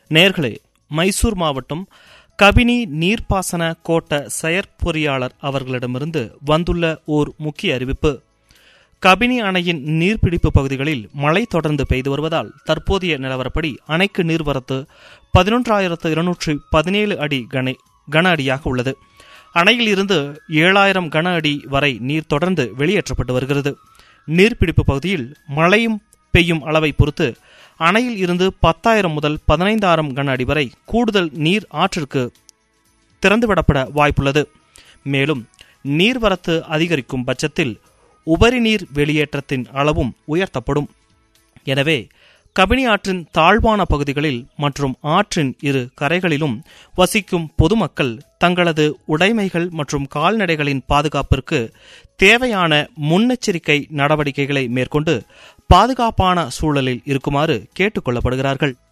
நேர்களே மைசூர் மாவட்டம் கபினி நீர்ப்பாசன கோட்ட செயற்பொறியாளர் அவர்களிடமிருந்து வந்துள்ள ஓர் முக்கிய அறிவிப்பு கபினி அணையின் நீர்பிடிப்பு பகுதிகளில் மழை தொடர்ந்து பெய்து வருவதால் தற்போதைய நிலவரப்படி அணைக்கு நீர்வரத்து பதினொன்றாயிரத்து இருநூற்றி பதினேழு அடி கன கன அடியாக உள்ளது அணையில் இருந்து ஏழாயிரம் கன அடி வரை நீர் தொடர்ந்து வெளியேற்றப்பட்டு வருகிறது நீர்பிடிப்பு பகுதியில் மழையும் பெய்யும் அளவை பொறுத்து அணையில் இருந்து பத்தாயிரம் முதல் பதினைந்தாயிரம் கன அடி வரை கூடுதல் நீர் ஆற்றிற்கு திறந்துவிடப்பட வாய்ப்புள்ளது மேலும் நீர்வரத்து அதிகரிக்கும் பட்சத்தில் உபரி நீர் வெளியேற்றத்தின் அளவும் உயர்த்தப்படும் எனவே கபினி ஆற்றின் தாழ்வான பகுதிகளில் மற்றும் ஆற்றின் இரு கரைகளிலும் வசிக்கும் பொதுமக்கள் தங்களது உடைமைகள் மற்றும் கால்நடைகளின் பாதுகாப்பிற்கு தேவையான முன்னெச்சரிக்கை நடவடிக்கைகளை மேற்கொண்டு பாதுகாப்பான சூழலில் இருக்குமாறு கேட்டுக்கொள்ளப்படுகிறார்கள்